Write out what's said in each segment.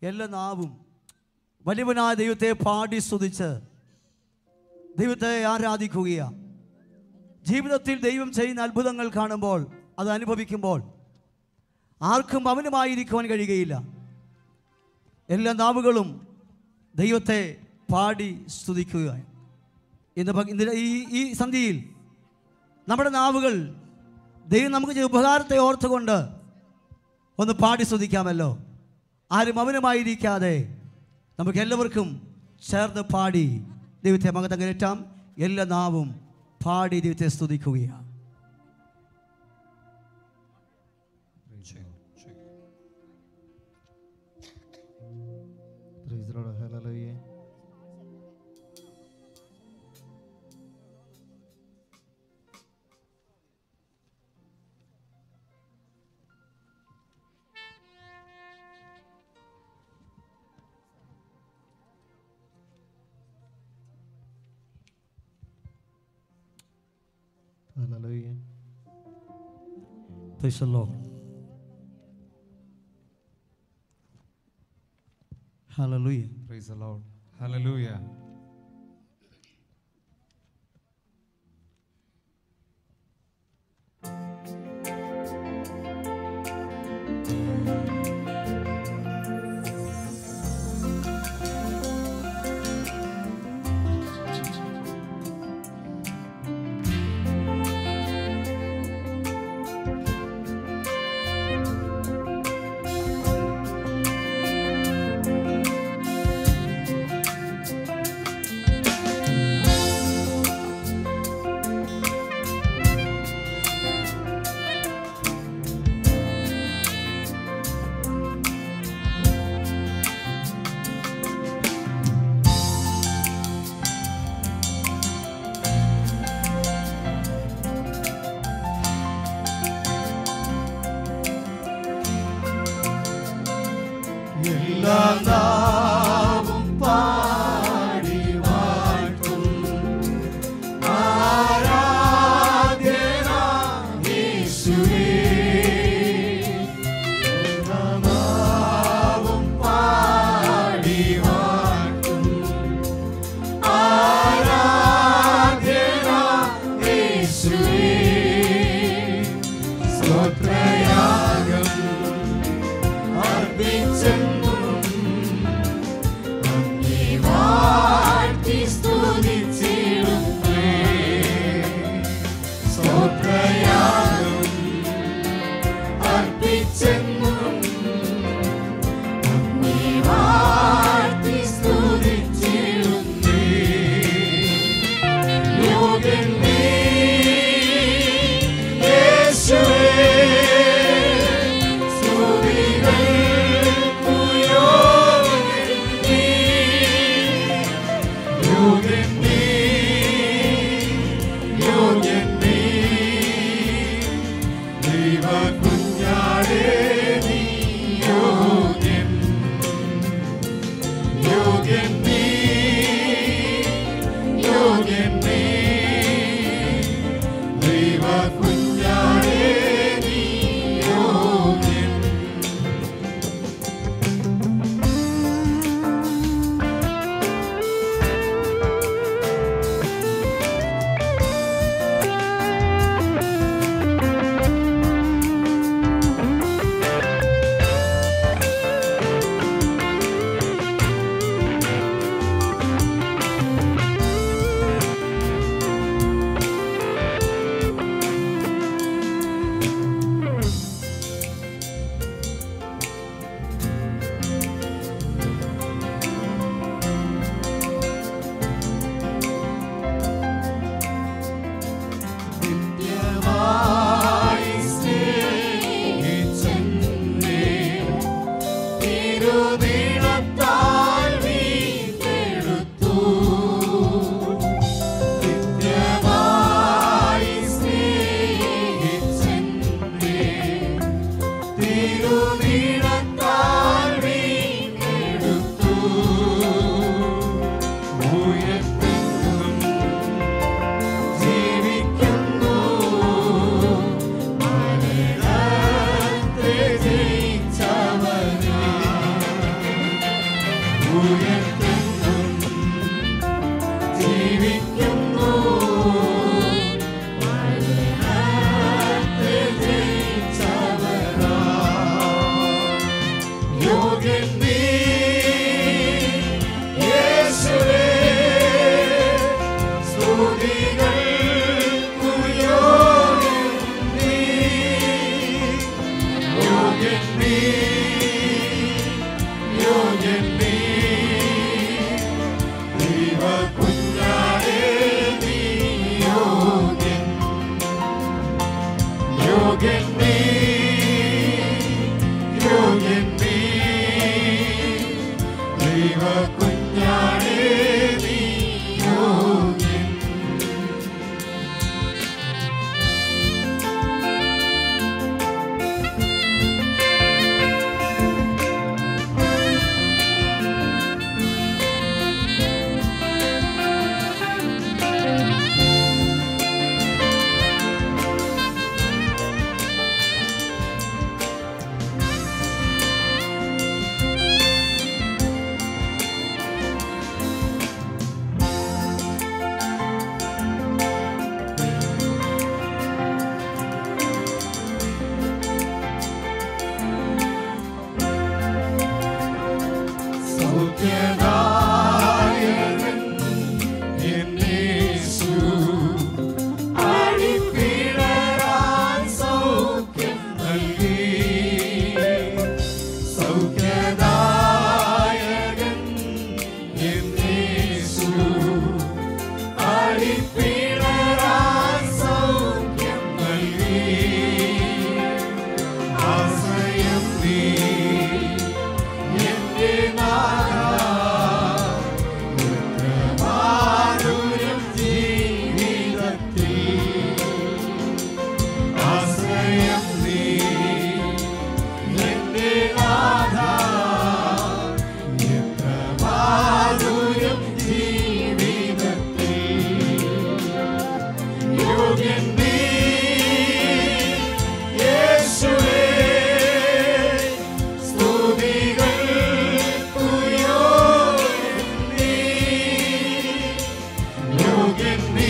എല്ലാ നാവും വലിയവനായ ദൈവത്തെ പാടി സ്തുതിച്ച് ദൈവത്തെ ആരാധിക്കുകയാണ് ജീവിതത്തിൽ ദൈവം ചെയ്യുന്ന അത്ഭുതങ്ങൾ കാണുമ്പോൾ അത് അനുഭവിക്കുമ്പോൾ ആർക്കും അവനുമായിരിക്കുവാൻ കഴിയുകയില്ല എല്ലാ നാവുകളും ദൈവത്തെ പാടി സ്തുതിക്കുക ഇന്ന് ഭ- ഇന്ന് ഈ ഈ സന്ധ്യയിൽ നമ്മുടെ നാവുകൾ ദൈവം നമുക്ക് ചെയ്ത ഉപകാരത്തെ ഓർത്തുകൊണ്ട് ഒന്ന് പാടി സ്തുതിക്കാമല്ലോ ആരും അവനുമായിരിക്കാതെ നമുക്ക് എല്ലാവർക്കും ചേർന്ന് പാടി ദൈവത്തെ മകത്തം കയറ്റാം എല്ലാ നാവും പാടി ദൈവത്തെ സ്തുതിക്കുകയാണ് Praise the Lord. Hallelujah. Hallelujah. Praise the Lord. Hallelujah. Praise the Lord. Hallelujah. എല്ലാ നാവും പാടി വാഴ്ത്തും ആരാധ്യനാം യേശുവേ. എല്ലാ നാവും പാടി വാഴ്ത്തും ആരാധ്യനാം യേശുവേ. സ്തോത്രയാഗം അർപ്പിച്ചെന്നും അങ്ങേ വാഴ്ത്തി സ്തുതിച്ചിടുന്നേ. സ്തോത്രയാഗം അർപ്പിച്ചെന്നും അങ്ങേ വാഴ്ത്തി സ്തുതിച്ചിടുന്നേ. യോഗ്യൻ നീ യോഗ്യൻ നീ യോഗ്യൻ നീ ദൈവ കുഞ്ഞാടേ നീ യോഗ്യൻ സൗഖ്യദായകൻ എന്നേശു അടിപ്പിണരാൻ സൗഖ്യം നൽകി സൗഖ്യദായകൻ എന്നേശു അടിപ്പിണരാൻ സൗഖ്യം നൽകി ആശ്രയം നീ എന്റെ മാധുര്യം ജീവിതത്തിൽ ആശ്രയം നീ എന്റെ എത്ര മാധുര്യം ജീവിതത്തിൽ യോഗ്യൻ നീ യേശുവേ സ്തുതികൾ യോഗ്യൻ നീ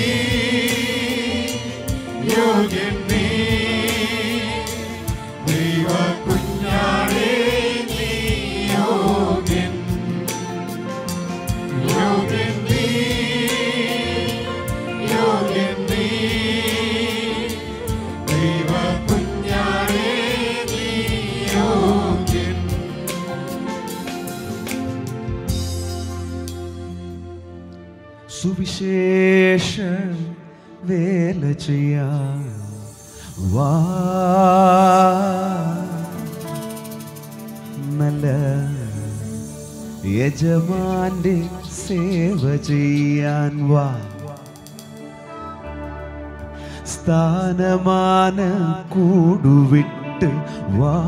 യോഗ്യൻ നീ ദൈവ കുഞ്ഞാടേ നീ യോഗ്യൻ യോഗ്യൻ നീ യോഗ്യൻ നീ ദൈവ കുഞ്ഞാടേ നീ യോഗ്യൻ സുവിശേഷ വേല ചെയ്യാൻ വാ നല്ല യജമാന്റെ സേവ ചെയ്യാൻ വാ സ്ഥാനമാന കൂടുവിട്ട് വാ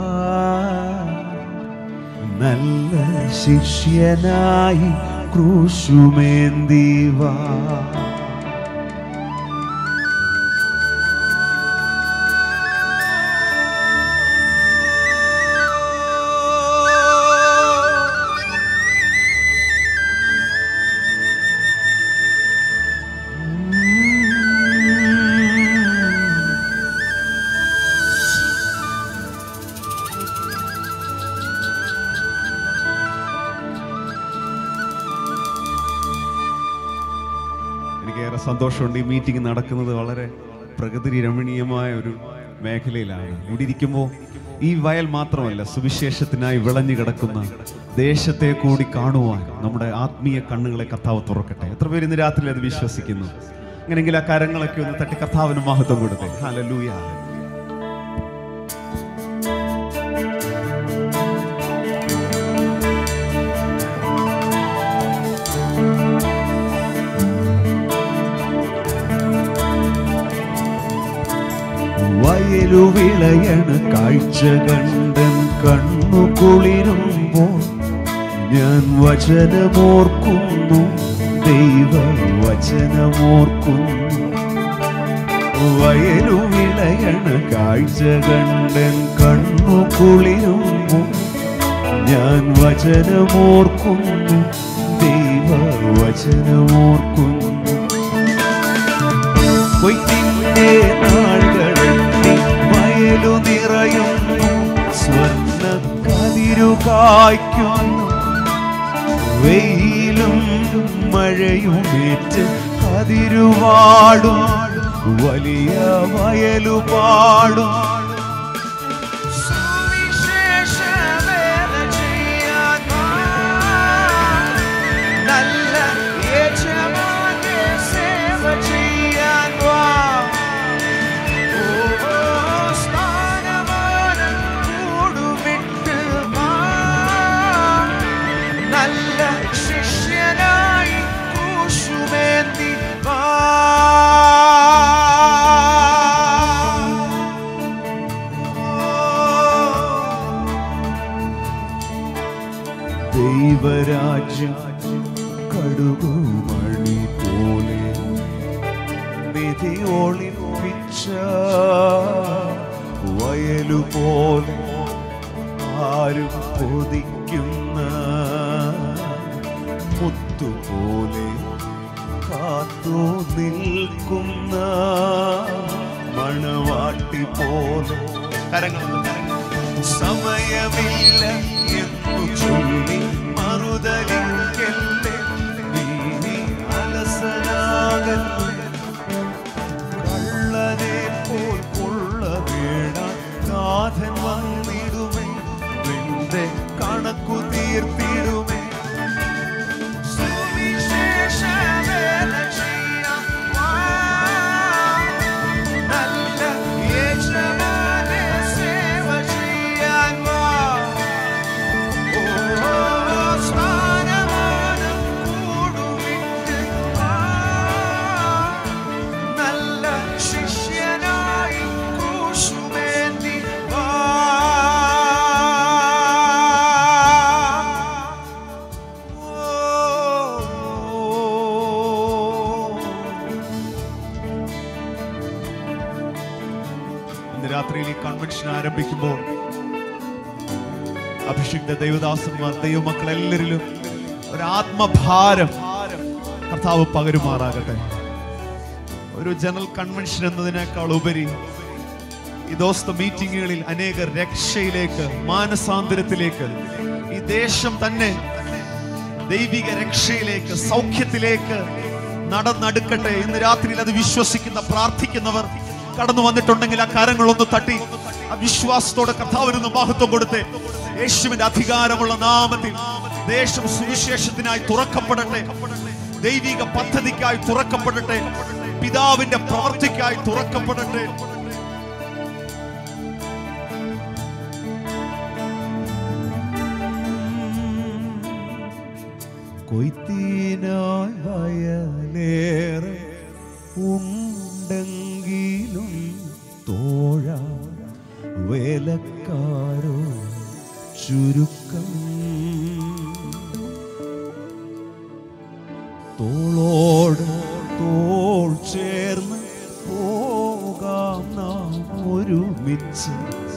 നല്ല ശിഷ്യനായി ക്രൂശുമേന്തി വാ എനിക്കേറെ സന്തോഷമുണ്ട് ഈ മീറ്റിംഗ് നടക്കുന്നത് വളരെ പ്രകൃതി രമണീയമായ ഒരു മേഖലയിലാണ് ഇവിടെ ഇരിക്കുമ്പോൾ ഈ വയൽ മാത്രമല്ല സുവിശേഷത്തിനായി വിളഞ്ഞു കിടക്കുന്ന ദേശത്തെ കൂടി കാണുവാൻ നമ്മുടെ ആത്മീയ കണ്ണുകളെ കർത്താവ് തുറക്കട്ടെ എത്ര പേര് ഇന്ന് രാത്രി അത് വിശ്വസിക്കുന്നു അങ്ങനെയെങ്കിൽ ആ കരങ്ങളൊക്കെ ഒന്ന് തട്ടി കർത്താവിന് മഹത്വം കൊടുത്തേ ഹല്ലേലൂയ വയലു വിളയണ് കാഴ്ച കണ്ടൻ കണ്ണു കുളിരുമ്പോൾ ഞാൻ വചനമോർക്കുന്നു ദൈവ വചനമോർക്കുന്നു വയലു വിളയണ് കാഴ്ച കണ്ടൻ കണ്ണു കുളിരുമ്പോൾ ഞാൻ വചനമോർക്കുന്നു ദൈവ വചനമോർക്കുന്നു കൊയ്ത്തിന്റെ നാളുകളെത്തി വയലു നിറയുന്നു സ്വർണ്ണ കതിരു കായ്ക്കുന്നു വെയിലും മഴയുമേറ്റ് കതിരുവാടും വലിയ വയലു പാടും നല്ല യജമാന്റെ സേവ ചെയ്യാൻ വാ ഓ, സ്ഥാനമാന ഒളിപ്പിച്ച വയലുപോലെ ആരും കൊതിക്കുന്ന മുത്തുപോലെ കാത്തു നിൽക്കുന്ന മണവാട്ടി പോലെ കരങ്ങൾ സമയമില്ല എന്നു ചൊല്ലി മറുതലിക്കല്ലേ നീ അലസനാകല്ലേ കള്ളനെ പോൽ കൊള്ള വീണ നാഥൻ വന്നിടുമേ നിന്റെ കണക്കു തീർത്തിടുമേ സുവിശേഷ വേല ചെയ്യാൻ വാ. നല്ല യേശുവിനെ സേവ ചെയ്യാൻ വാ. ഓ, സ്നാനമാനം കൂടുവിട്ട് വാ. നല്ല ശിഷ്യനായി ക്രൂശുമേന്തി വാ. ഇന്ന് രാത്രിയിൽ ഈ കൺവെൻഷൻ ആരംഭിക്കുമ്പോൾ അഭിഷിക്ത ദൈവദാസന്മാർ ദൈവമക്കൾ എല്ലാവരിലും ഒരു ആത്മഭാരം കർത്താവ് പകരുമാറാകട്ടെ ഒരു ജനറൽ കൺവെൻഷൻ എന്നതിനേക്കാൾ ഉപരി ഈ ദോസ്ത മീറ്റിങ്ങുകളിൽ അനേക രക്ഷയിലേക്ക് മാനസാന്തരത്തിലേക്ക് ഈ ദേശം തന്നെ ദൈവിക രക്ഷയിലേക്ക് സൗഖ്യത്തിലേക്ക് നടന്നടുക്കട്ടെ ഇന്ന് രാത്രിയിൽ അത് വിശ്വസിക്കുന്ന പ്രാർത്ഥിക്കുന്നവർ കടന്നു വന്നിട്ടുണ്ടെങ്കിൽ ആ കരങ്ങളൊന്ന് തട്ടി ആ വിശ്വാസത്തോടെ കർത്താവിനൊന്ന് മഹത്വം കൊടുത്ത് യേശുവിന്റെ അധികാരമുള്ള നാമത്തിൽ ദേശം സുവിശേഷത്തിനായി തുറക്കപ്പെടട്ടെ ദൈവിക പദ്ധതിക്കായി തുറക്കപ്പെടട്ടെ പിതാവിന്റെ പ്രവർത്തിക്കായി തുറക്കപ്പെടട്ടെ കൊയ്ത്തീനായി വയലേറെ ഉണ്ടെങ്കിലും തോഴ വേലക്കാരോ ചുരുക്കം തോളോട് തോൾ ചേർന്ന് പോകാം നാം ഒരുമിച്ച്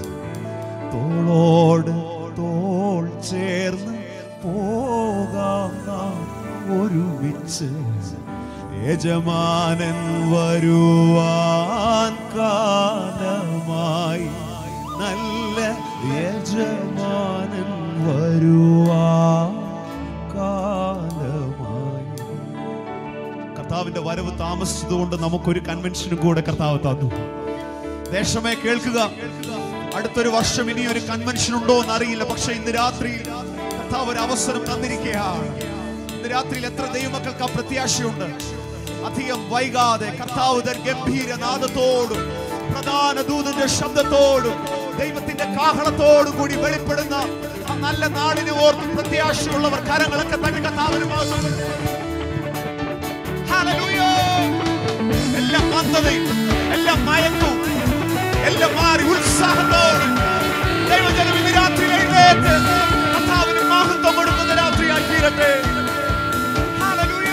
തോളോട് തോൾ ചേർന്ന് പോകാം നാം ഒരുമിച്ച് യജമാനൻ വരുവാൻ കാലമായി നല്ല യജമാനൻ വരുവാൻ കാലമായി കർത്താവിന്റെ വരവ് താമസിച്ചതുകൊണ്ട് നമുക്കൊരു കൺവെൻഷനും കൂടെ കർത്താവ് തന്നു ദേശമേ കേൾക്കുക അടുത്തൊരു വർഷം ഇനി ഒരു കൺവെൻഷൻ ഉണ്ടോ എന്ന് അറിയില്ല പക്ഷെ ഇന്ന് രാത്രി കർത്താവ് ഒരു അവസരം തന്നിരിക്കുകയാണ് ഇന്ന് രാത്രിയിൽ എത്ര ദൈവമക്കൾക്ക് ആ പ്രത്യാശയുണ്ട് അധികം വൈകാതെ കർത്താവ് തൻ ഗംഭീര നാദത്തോടും പ്രധാന ദൂതന്റെ ശബ്ദത്തോടും ദൈവത്തിന്റെ കാഹളത്തോടും കൂടി വെളിപ്പെടുന്ന ആ നല്ല നാടിനെ ഓർത്ത് പ്രത്യാശയുള്ളവർ കരങ്ങളൊക്കെ തട്ടി കർത്താവിന് മഹത്വം കൊടുത്തു. ഹല്ലേലൂയ. എല്ലാം മന്ദതയും എല്ലാം മയക്കും എല്ലാം മാറി ഉത്സാഹത്തോടെ ദൈവജനം ഇന്ന് രാത്രി എഴുന്നേറ്റ് കർത്താവിന് മഹത്വം കൊടുക്കുന്ന രാത്രിയായി തീരട്ടെ ഹല്ലേലൂയ.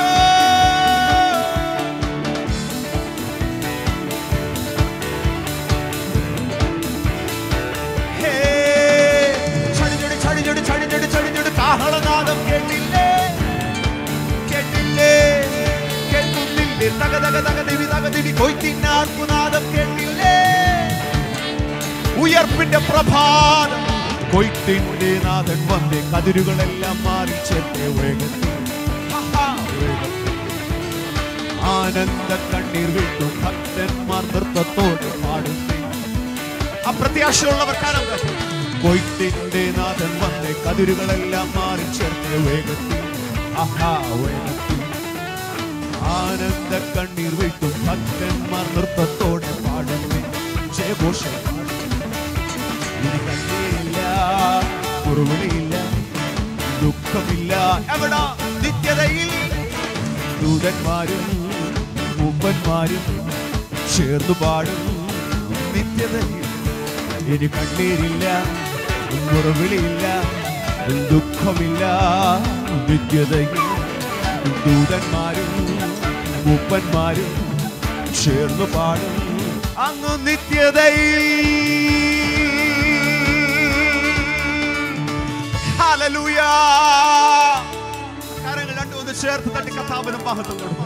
ഹേ, ചടിഞ്ഞൊടി, ചടിഞ്ഞൊടി, ചടിഞ്ഞൊടി, ചടിഞ്ഞൊടി, കാഹളനാദം കേട്ടില്ലേ കേട്ടില്ലേ കേൾക്കുന്നില്ലേ തക തക തക ദിവി തക ദിവി കൊയ്ത്തിനാർക്കുനാദം കേട്ടില്ലേ ഉയർപ്പിന്റെ പ്രഭാതം കൊയ്ത്തിന്റെ നാഥൻ വന്നേ കതിരുകളെല്ലാം മാറി ചേർത്തെ വേഗത്തിൽ ഹഹാ, വേഗത്തിൽ. ആനന്ദ കണ്ണീർ വിട്ടു ഭക്തന്മാർ നൃത്തത്തോടെ പാടുന്നേ അപ്രത്യാശയുള്ളവർ കാരണം കൊയ്ത്തിന്റെ നാഥൻ വന്നേ കതിരുകളെല്ലാം മാറി ചേർത്തെ വേഗത്തിൽ ആഹാ വേഗത്തിൽ ആനന്ദ കണ്ണീർ വിട്ടും ഭക്തന്മാർ നൃത്തത്തോടെ പാടുന്നേ ജയഘോഷം ഇനി കണ്ണീരില്ല കുറുവിളിയില്ല ദുഃഖമില്ല എവിടാ നിത്യതയിൽ ദൂതന്മാരും മുമ്പന്മാരും ചേർന്നു പാടും നിത്യതയിൽ ഇനി കണ്ണീരില്ല മുറവിളിയില്ല ദുഃഖമില്ല നിത്യതയിൽ ദൂതന്മാരും മുപ്പന്മാരും ചേർന്ന് പാടും അങ്ങ് നിത്യതയിൽ ഹല്ലേലൂയ കരങ്ങൾ രണ്ടും ഒന്ന് ചേർത്ത് തട്ടി കഥാപനം മഹത്വം കൊടുത്തേ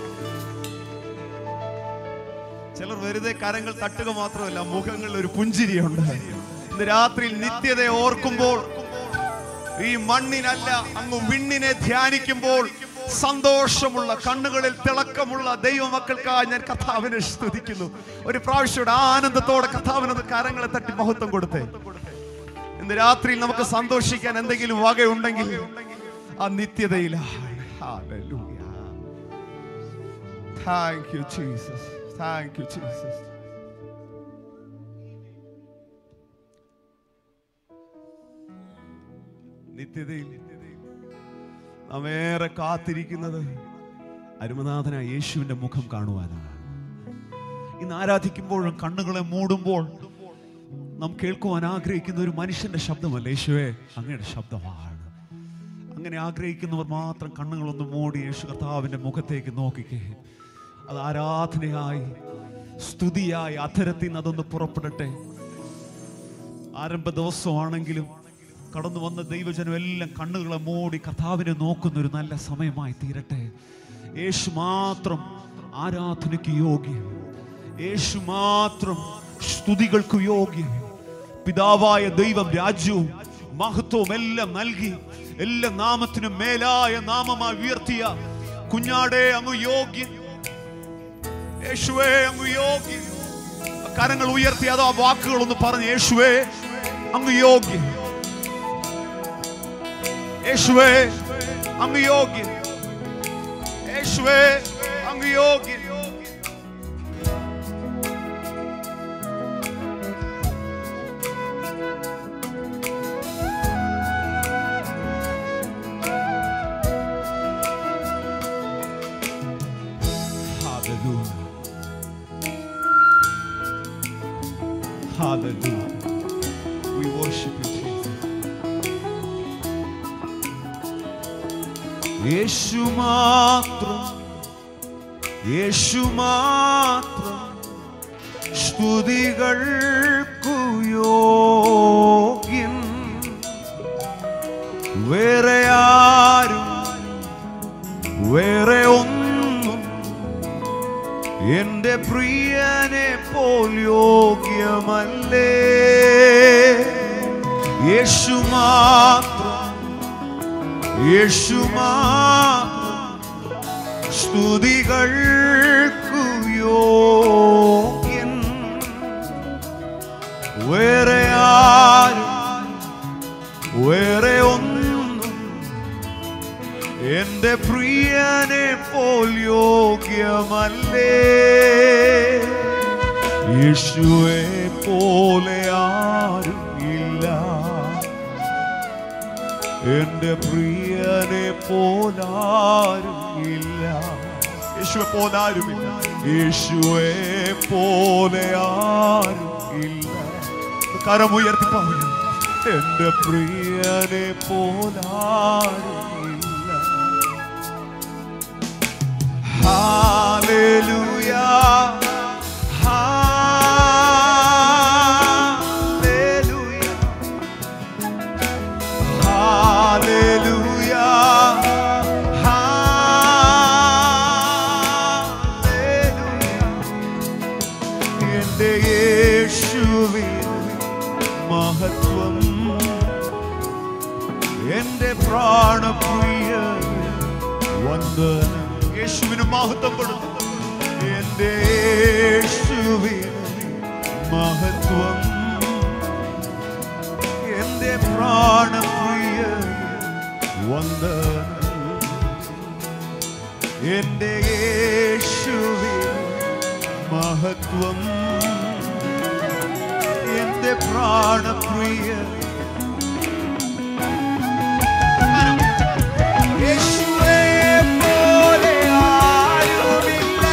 ചിലർ വെറുതെ കരങ്ങൾ തട്ടുക മാത്രമല്ല മുഖങ്ങളിൽ ഒരു പുഞ്ചിരിയുണ്ട് ഇന്ന് രാത്രിയിൽ നിത്യതയെ ഓർക്കുമ്പോൾ ഈ മണ്ണിനല്ല അങ്ങ് വിണ്ണിനെ ധ്യാനിക്കുമ്പോൾ സന്തോഷമുള്ള കണ്ണുകളിൽ തിളക്കമുള്ള ദൈവമക്കൾക്കായി ഞാൻ കഥാവിനെ സ്തുതിക്കുന്നു ഒരു പ്രാവശ്യം ആനന്ദത്തോടെ കഥാവിനൊന്ന് കരങ്ങളെ തട്ടി മഹത്വം കൊടുത്തേ ഇന്ന് രാത്രിയിൽ നമുക്ക് സന്തോഷിക്കാൻ എന്തെങ്കിലും വകയുണ്ടെങ്കിൽ ആ നിത്യതയിലാണ് thank you Jesus thank you Jesus നിത്യതയിൽ നാം ഏറെ കാത്തിരിക്കുന്നത് അരുമനാഥനായ യേശുവിന്റെ മുഖം കാണുവാനാണ് ഇന്ന് ആരാധിക്കുമ്പോഴും കണ്ണുകളെ മൂടുമ്പോൾ നാം കേൾക്കുവാൻ ആഗ്രഹിക്കുന്ന ഒരു മനുഷ്യന്റെ ശബ്ദമല്ല യേശുവേ അങ്ങയുടെ ശബ്ദമാണ് അങ്ങനെ ആഗ്രഹിക്കുന്നവർ മാത്രം കണ്ണുകളൊന്ന് മൂടി യേശു കർത്താവിന്റെ മുഖത്തേക്ക് നോക്കിക്കേ അത് ആരാധനയായി സ്തുതിയായി അധരത്തിൽ നിന്ന് അതൊന്ന് പുറപ്പെടട്ടെ ആരംഭ ദിവസമാണെങ്കിലും കടന്നു വന്ന ദൈവജനം എല്ലാം കണ്ണുകളെ മൂടി കർത്താവിനെ നോക്കുന്ന ഒരു നല്ല സമയമായി തീരട്ടെ യേശു മാത്രം ആരാധനയ്ക്ക് യോഗ്യം യേശു മാത്രം സ്തുതികൾക്ക് യോഗ്യം പിതാവായ ദൈവം രാജ്യവും മഹത്വവും എല്ലാം നൽകി എല്ലാ നാമത്തിനും മേലായ നാമമായി ഉയർത്തിയ കുഞ്ഞാടെ അങ്ങ് യോഗ്യൻ യേശുവേ അങ്ങ് യോഗ്യൻ കരങ്ങൾ ഉയർത്തി അതോ ആ വാക്കുകൾ ഒന്ന് പറഞ്ഞ് യേശുവേ അങ്ങ് യോഗ്യൻ യേശുവേ അങ്ങ് യോഗ്യൻ യേശുവേ അങ്ങ് യോഗ്യൻ Hallelujah. Hallelujah. We worship you, Jesus. യേശു മാത്രം യേശു മാത്രം സ്തുതികൾക്കു യോഗ്യൻ വേറെ ആരും വേറെ ഒന്നും എന്റെ പ്രിയനെ പോൽ യോഗ്യമല്ലേ യേശു മാത്രം യേശു മാത്രം സ്തുതികൾക്കു യോഗ്യൻ വേറെ ആരും വേറെ ഒന്നും എന്റെ പ്രിയനെ പോൽ യോഗ്യമല്ലേ യേശുവെ പോലെ ആരും ഇല്ല എന്റെ പ്രിയനെ പോലാരും ഇല്ല യേശുവെ പോലാരുമില്ല യേശുവെ പോലെ ആരും ഇല്ല കരമുയർത്തി പറഞ്ഞു എന്റെ പ്രിയനെ പോലാരും ഇല്ല ഹാലേലൂയ ഹാലേലൂയ ഹാലേലൂയ ഹാലേലൂയ എന്റെ യേശുവിൻ മഹത്വം എന്റെ പ്രാണപ്രിയ വന്ദനം യേശുവിന് മഹത്വം കൊടുത്തു എന്റെ യേശുവിന് മഹത്വം എന്റെ പ്രാണപ്രിയ വന്ദനം എന്റെ യേശുവിന് മഹത്വം എന്റെ പ്രാണപ്രിയ യേശുവേ പോലെ ആരുമില്ല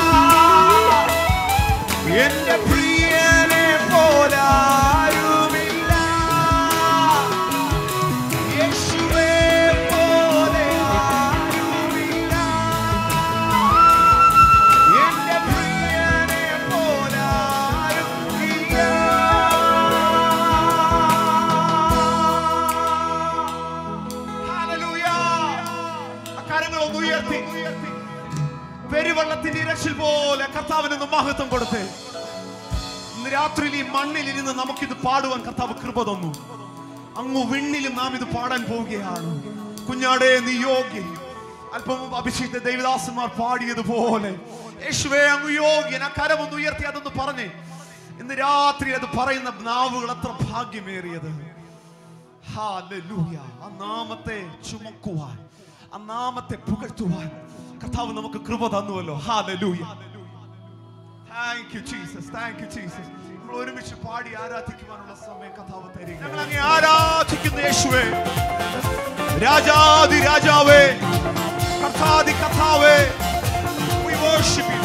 എന്റെ പ്രിയനെ പോലെ ആരുമില്ല യേശുവേ പോലെ ആരുമില്ല എന്റെ പ്രിയനെ കർത്താവിന് മഹത്വം കൊടുത്തേ ഇന്ന് രാത്രിയിൽ ഈ മണ്ണിൽ ഇരുന്ന് നമുക്കിത് പാടുവാൻ കർത്താവ് കൃപ തന്നു അങ്ങ് വിണ്ണിലും നാം ഇത് പാടാൻ പോവുകയാണ് കുഞ്ഞാടേ നീ യോഗ്യൻ അല്പം മുമ്പ് അഭിഷിക്ത ദേവദാസന്മാർ പാടിയതുപോലെ യേശുവേ അങ്ങ് യോഗ്യൻ ആ കരമൊന്ന് ഉയർത്തി അതൊന്ന് പറഞ്ഞേ ഇന്ന് രാത്രി അത് പറയുന്ന നാവുകൾ അത്ര ഭാഗ്യമേറിയത് ഹാലലൂയ ആ നാമത്തെ ചുമക്കുവാൻ ആ നാമത്തെ പുകഴ്ത്തുവാൻ കർത്താവ് നമുക്ക് കൃപ തന്നുവല്ലോ hallelujah thank you Jesus thank you Jesus നമ്മൾ ഒരുമിച്ച് പാടി ആരാധിക്കുവാനുള്ള സമയം കഥാവ് തരിക ഞങ്ങൾ അങ്ങേ ആരാധിക്കുന്ന യേശുവേ രാജാതി രാജാവേ കഥാതി കഥാവേ we worship you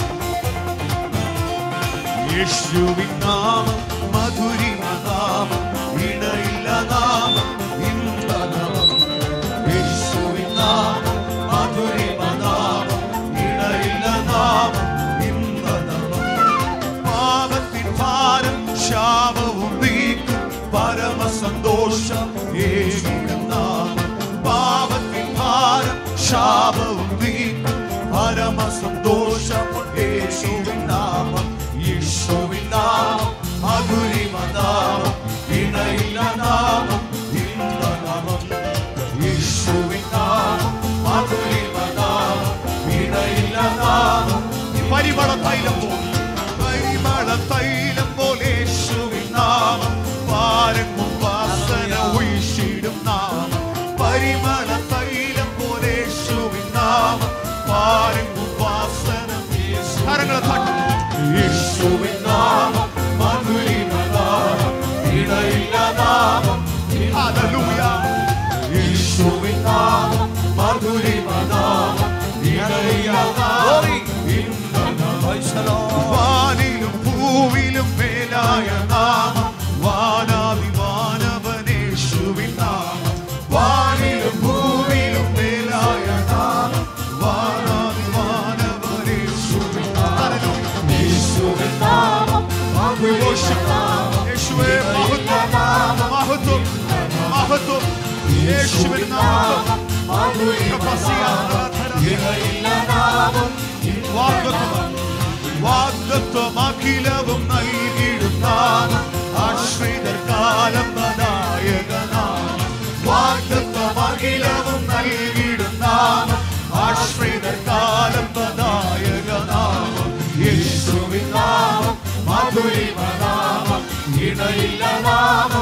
യേശുവിൻ നാമം മധുരിമ നാമം ഇടയില്ല നാമം ഇമ്പനാമം യേശുവിൻ നാമം മധുരിമ നാമം ഇടയില്ല നാമം ഇമ്പനാമം പാപത്തിൻ ഭാരം ശാപവും നീക്കും പരമ സന്തോഷം ഏകിടും നാമം പാപത്തിൻ ഭാരം ശാപവും നീക്കും പരമ സന്തോഷം യേശുവിൻ നാമം യേശുവിൻ നാമം മധുരിമ നാമം ഇണയില്ല നാമം ഇന്ദ്രനാമം യേശുവിൻ നാമം മധുരിമ നാമം ഇണയില്ല നാമം പരിമള തൈലം പോലെ പരിമള തൈലം പോലെ യേശുവിൻ നാമം പാരങ്ങും വാസന ഉയിഷിടും നാമം പരിമള തൈലം പോലെ യേശുവിൻ നാമം പാരങ്ങും വാസന കരങ്ങളെ തട്ടി യേശുവിൻ നാമം മധുരിമ നാമം ഇടയില്ല നാമം ഹല്ലേലൂയ യേശുവിൻ നാമം മധുരിമ നാമം ഇടയില്ല നാമം വാനിലും പൂവിലും മേലായ നാമം വാനാതിവാനവനേശുവിൻ നാമം വാനിലും ഭൂമിയിലും മേലായ നാമം വാനാതിവാനവനേശുവിൻ നാമം യേശുവിൻ നാമം യേശുവേ മഹത്വം മഹത്വം മഹത്വം യേശുവിൻ നാമം വാഗ്ദത്വം വാഗ്ദത്വം അഖിലവും നൽകിയിടും നാമം ആശ്രിതർ കാലം നായകനാമം വാഗ്ദത്വം അഖിലവും നൽകിയിടും നാമം ആശ്രിതർ കാലം നായകനാമം യേശുവിൻ നാമം മധുരിമ നാമം ഇടയില്ല നാമം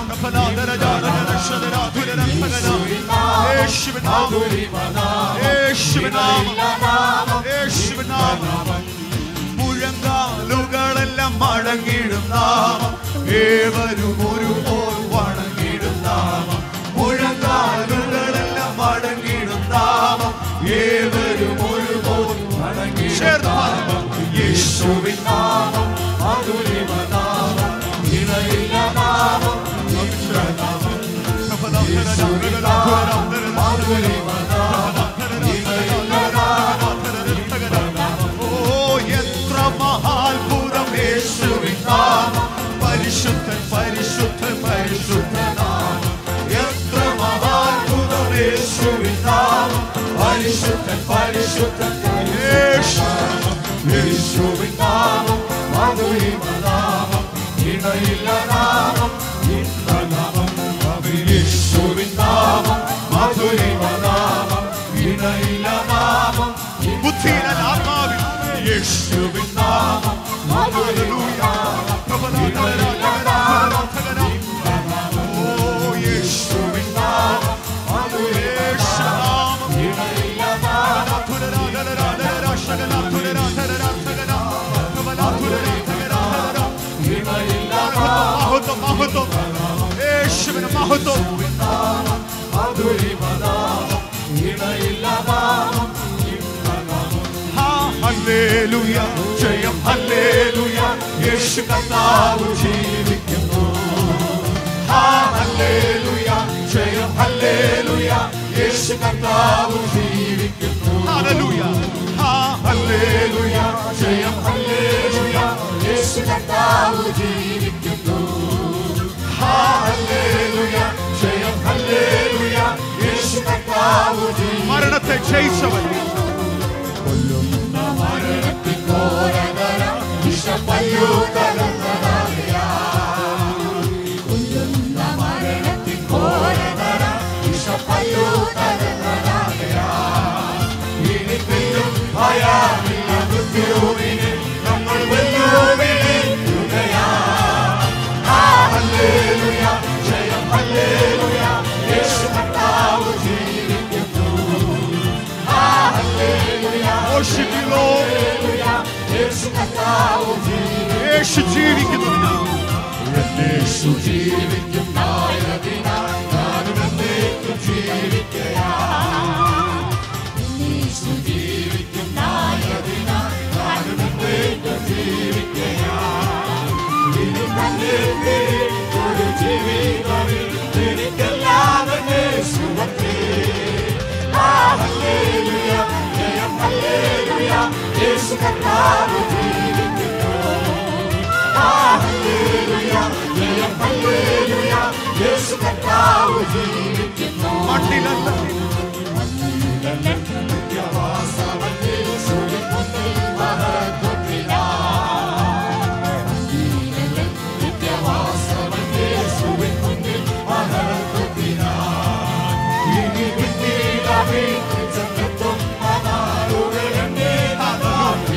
യേശുവിൻ നാമം യേശുവിൻ നാമം യേശുവിൻ നാമം മുഴങ്കാലുകളെല്ലാം മടങ്ങിടും നാമം ഏവരും ഒരു പോൽ വണങ്ങിടും നാമം മുഴങ്കാലുകളെല്ലാം മടങ്ങിടും നാമം ഏവരും ഒരു പോൽ വണങ്ങിടും നാമം യേശുവിൻ നാമം മധുരിമ നാമം ഇണയില്ല നാമം ഇന്ദ്രനാമം യേശുവിൻ നാമം മധുരിമ നാമം ഇണയില്ല നാമം ഓ എത്ര മഹാത്ഭുതം യേശുവിൻ നാമം പരിശുദ്ധൻ പരിശുദ്ധൻ പരിശുദ്ധൻ നാമം എത്ര മഹാത്ഭുതം യേശുവിൻ നാമം പരിശുദ്ധൻ പരിശുദ്ധൻ യേശു യേശുവിൻ നാമം മധുരിമ നാമം ഇണയില്ല നാമം ഇന്ദ്രനാമം യേശുവിൻ നാമം മധുരിമ നാമം ഇണയില്ല നാമം ബുദ്ധിയിലെ ആത്മാവിൽ യേശുവിൻ നാമം ഹല്ലേലൂയ ഓ യേശുവിൻ നാമം യേശുനാമം മഹത്വം മഹത്വം യേശുവിന് മഹത്വം ഹല്ലേലൂയ ജയം ഹല്ലേലൂയ യേശു കർത്താവ് ജീവിക്കുന്നു ഹാ ഹല്ലേലൂയ ജയം ഹല്ലേലൂയ യേശു കർത്താവ് ജീവിക്കുന്നു ഹല്ലേലൂയ ഹാ ഹല്ലേലൂയ ജയം ഹല്ലേലൂയ യേശു കർത്താവ് ജീവിക്കുന്നു ഹാ ഹല്ലേലൂയ ജയം ഹല്ലേലൂയ യേശു കർത്താവ് മരണത്തെ ജയിച്ചവൻ മരണത്തിൻ ഘോരതരം വിഷപ്പല്ലു തകർന്നതാകയാ കൊല്ലുന്ന മരണത്തിൻ ഘോരതര വിഷപ്പല്ലു തകർന്നതാകയാ ഇനിക്കെല്ലും ഭയമില്ല മൃത്യുവിനെ നമ്മൾ വെല്ലുവിളിക്കുകയാ ആ ഹല്ലേലൂയ ജയം ഹല്ലേലൂയ യേശു കർത്താവ് ജീവിക്കുന്നു ആ hallelujah Worship you, Lord. Hallelujah യേശു കർത്താവ് ജീവിക്കുന്നു യേശു ജീവിക്കുന്നു യേശു ജീവിക്കുന്നായതിനാൽ ഞാനും എന്നേക്കും ജീവിക്കയാ യേശു ജീവിക്കുന്നായതിനാൽ ഞാനും എന്നേക്കും ജീവിക്കയാ ഇനി തന്നെ ഒരു ജീവിതമിൽ എനിക്കല്ലാതെ യേശുവത്രേ. ആ ഹല്ലേലൂയ, ജയം ഹല്ലേലൂയ, യേശു കർത്താവ് ജീവിക്കുന്നു ആ ഹല്ലേലൂയ, ജയം ഹല്ലേലൂയ, യേശു കർത്താവ് ജീവിക്കുന്നു മണ്ണിലല്ല നിത്യവാസവൻ യേശുവിൻ മുന്നിൽ മഹത്വത്തിനാ. നിത്യവാസവൻ യേശുവിൻ മുന്നിൽ മഹത്വത്തിനാ. ഇനി പിന്നീട് വീട്ടിൽ ചെന്നെത്തും നാളുകൾ എന്നെ നന്നാക്കി.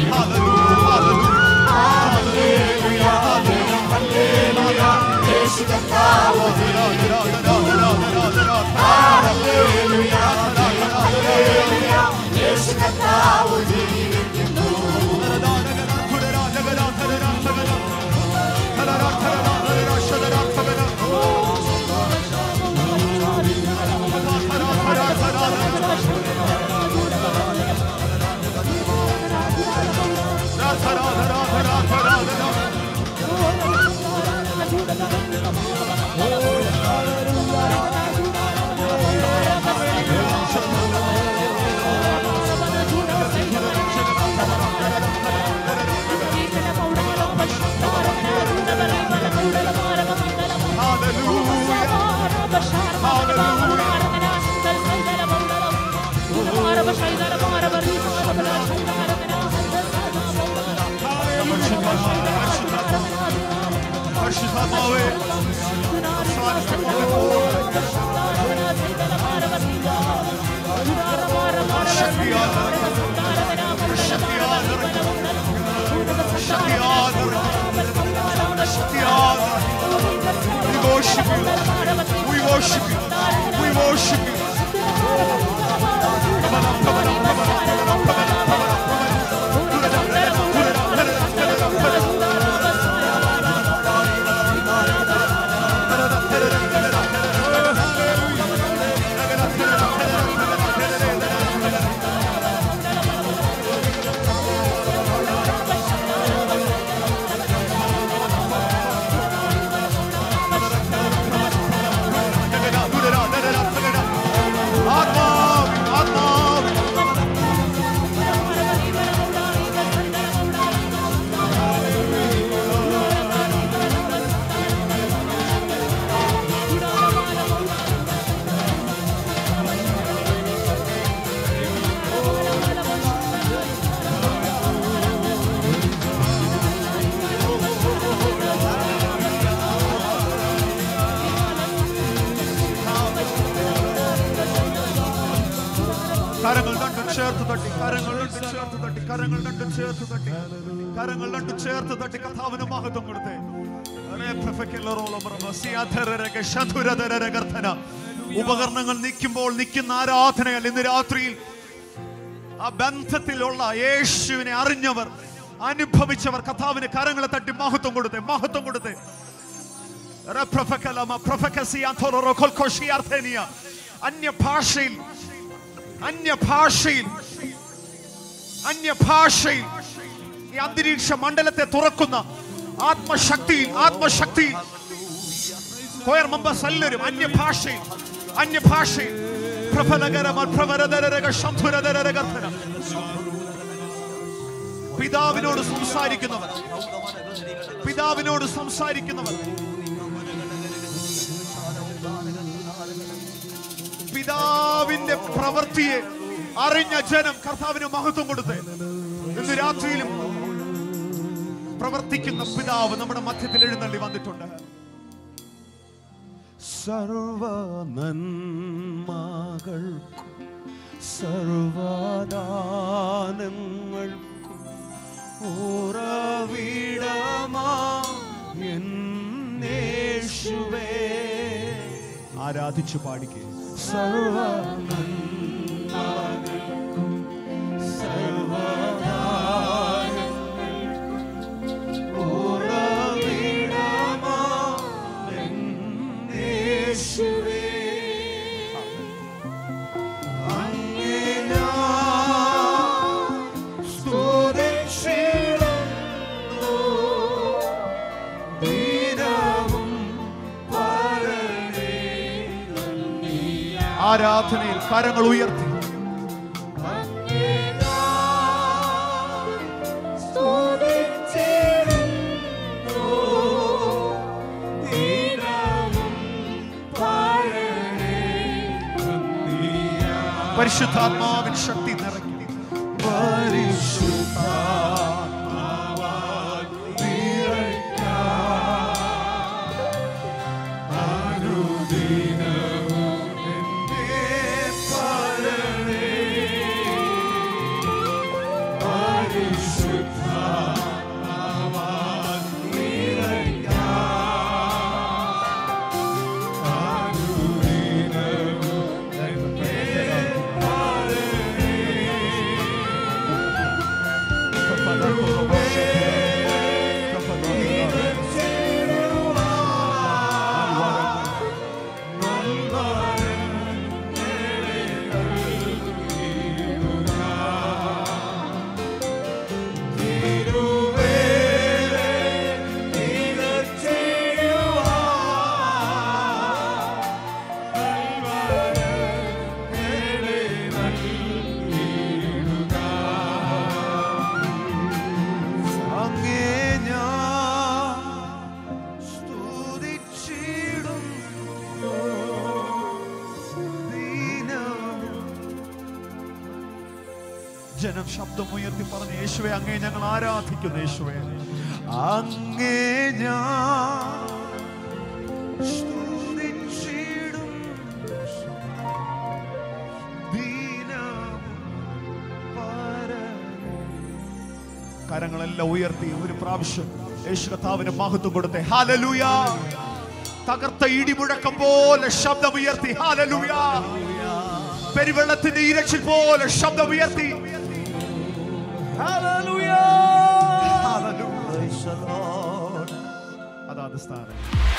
ഹല്ലേലൂയ, ജയം ഹല്ലേലൂയ, യേശു കർത്താവ് ഹല്ലേലൂയ, ജയം ഹല്ലേലൂയ, യേശു കർത്താവ് ജീവിക്കുന്നു പരിശുദ്ധാത്മാവേ ശക്തിയാൽ നിറയ്ക്കണം. ശക്തിയാൽ നിറയ്ക്കണം. ശക്തിയാൽ നിറയ്ക്കണം. ശക്തിയാൽ നിറയ്ക്കണം. We worship you. We worship you. We worship you. ആത്മാവി ആത്മാവി കരങ്ങൾ രണ്ടും ചേർത്ത് തട്ടി കരങ്ങൾ രണ്ടും ചേർത്ത് തട്ടി കരങ്ങൾ രണ്ടും ചേർത്ത് തട്ടി കരങ്ങൾ രണ്ടും ചേർത്ത് തട്ടി കഥാവിന് മഹത്വം കൊടുത്തേ അരേ പ്രഫക്കല്ലറോളം പറമ്പ സിയാധരരക ശതുരധരരകർത്തന. ഉപകരണങ്ങൾ നിൽക്കുമ്പോൾ നിൽക്കുന്ന ആരാധനയല്ല ഇന്ന് രാത്രിയിൽ ആ ബന്ധത്തിലുള്ള യേശുവിനെ അറിഞ്ഞവർ അനുഭവിച്ചവർ കഥാവിന് കരങ്ങളെ തട്ടി മഹത്വം കൊടുത്തേ മഹത്വം കൊടുത്തേ റപ്രഫക്കലമ പ്രഫക്കസിയാഥോറോ കൊൽക്കോഷിയാർത്ഥേനിയ. അന്യഭാഷയിൽ അന്യഭാഷയിൽ അന്യഭാഷയിൽ ഈ അന്തരീക്ഷ മണ്ഡലത്തെ തുറക്കുന്ന ആത്മശക്തിയിൽ ആത്മശക്തിയിൽ കോയർ മെമ്പേഴ്സ് എല്ലാവരും അന്യഭാഷയിൽ അന്യഭാഷയിൽ പ്രഫലകരമ പ്രവരതരക ശംഭുരതരകർത്തന പിതാവിനോട് സംസാരിക്കുന്നവർ പിതാവിനോട് സംസാരിക്കുന്നവർ പിതാവിന്റെ പ്രവൃത്തിയെ അറിഞ്ഞ ജനം കർത്താവിന് മഹത്വം കൊടുത്ത് ഇന്ന് രാത്രിയിലും പ്രവർത്തിക്കുന്ന പിതാവ് നമ്മുടെ മധ്യത്തിൽ എഴുന്നള്ളി വന്നിട്ടുണ്ട് സർവ നന്മകൾക്കും സർവദാനങ്ങൾക്കും ഉറവിടമാ എന്നേശുവേ ആരാധിച്ചു പാടിക്കേ സർവ നന്മകൾക്കും സർവദാനങ്ങൾക്കും ഉറവിടമാ എന്നേശുവേ അങ്ങേ ഞാൻ സ്തുതിച്ചിടുന്നു. ദിനവും പരനേ ആരാധനയിൽ കരങ്ങൾ ഉയർത്തി പരിശുദ്ധാത്മാവിൻ ശക്തി നിറയ്ക്കും അങ്ങേ ഞാൻ സ്തുതിച്ചിടുന്നു. ദിനവും ജനം ശബ്ദം ഉയർത്തി പറഞ്ഞു യേശുവെ അങ്ങേ ഞങ്ങൾ ആരാധിക്കുന്നു യേശുവെ അങ്ങേ ഞാൻ സ്തുതിച്ചിടും ദീനവും പരനേ. കരങ്ങളെല്ലാം ഉയർത്തി ഒരു പ്രാവശ്യം യേശു കർത്താവിന് മഹത്വം കൊടുത്തേ ഹാലലൂയ തകർത്ത ഇടിമുഴക്കം പോലെ ശബ്ദം ഉയർത്തി ഹാലലൂയ പെരുവെള്ളത്തിന്റെ ഇരച്ചിൽ പോലെ ശബ്ദം ഉയർത്തി Hallelujah. Hallelujah. Praise the Lord. അതാണ് സ്ഥാനം